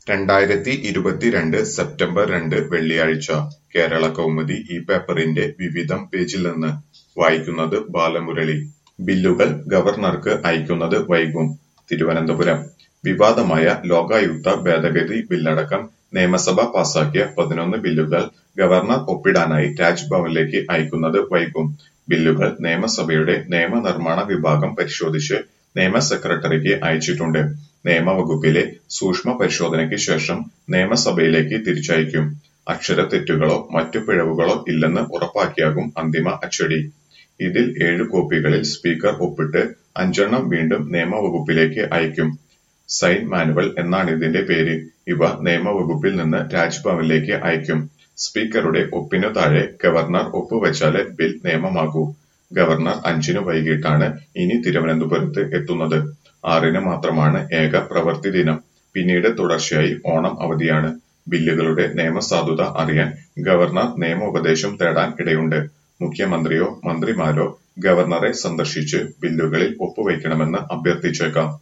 രണ്ടായിരത്തി ഇരുപത്തിരണ്ട് സെപ്റ്റംബർ രണ്ട് വെള്ളിയാഴ്ച കേരളകൗമുദി ഈ പേപ്പറിന്റെ വിവിധം പേജിൽ നിന്ന് വായിക്കുന്നത് ബാലമുരളി ബില്ലുകൾ ഗവർണർക്ക് അയക്കുന്നത് വൈകും തിരുവനന്തപുരം വിവാദമായ ലോകായുക്ത ഭേദഗതി ബില്ലടക്കം നിയമസഭ പാസാക്കിയ പതിനൊന്ന് ബില്ലുകൾ ഗവർണർ ഒപ്പിടാനായി രാജ്ഭവനിലേക്ക് അയക്കുന്നത് വൈകും ബില്ലുകൾ നിയമസഭയുടെ നിയമനിർമ്മാണ വിഭാഗം പരിശോധിച്ച് നിയമ സെക്രട്ടറിക്ക് അയച്ചിട്ടുണ്ട് നിയമവകുപ്പിലെ സൂക്ഷ്മ പരിശോധനയ്ക്ക് ശേഷം നിയമസഭയിലേക്ക് തിരിച്ചയക്കും അക്ഷരത്തെറ്റുകളോ മറ്റു പിഴവുകളോ ഇല്ലെന്ന് ഉറപ്പാക്കിയാകും അന്തിമ അച്ചടി ഇതിൽ ഏഴ് കോപ്പികളിൽ സ്പീക്കർ ഒപ്പിട്ട് അഞ്ചെണ്ണം വീണ്ടും നിയമവകുപ്പിലേക്ക് അയക്കും സൈൻ മാനുവൽ എന്നാണിതിന്റെ പേര് ഇവ നിയമവകുപ്പിൽ നിന്ന് രാജ്ഭവനിലേക്ക് അയക്കും സ്പീക്കറുടെ ഒപ്പിനു താഴെ ഗവർണർ ഒപ്പുവെച്ചാലേ ബിൽ നിയമമാകൂ ഗവർണർ അഞ്ചിന് വൈകിട്ടാണ് ഇനി തിരുവനന്തപുരത്ത് എത്തുന്നത് ആറിന് മാത്രമാണ് ഏക പ്രവൃത്തി ദിനം പിന്നീട് തുടർച്ചയായി ഓണം അവധിയാണ് ബില്ലുകളുടെ നിയമസാധുത അറിയാൻ ഗവർണർ നിയമോപദേശം തേടാൻ ഇടയുണ്ട് മുഖ്യമന്ത്രിയോ മന്ത്രിമാരോ ഗവർണറെ സന്ദർശിച്ച് ബില്ലുകളിൽ ഒപ്പുവയ്ക്കണമെന്ന് അഭ്യർത്ഥിച്ചേക്കാം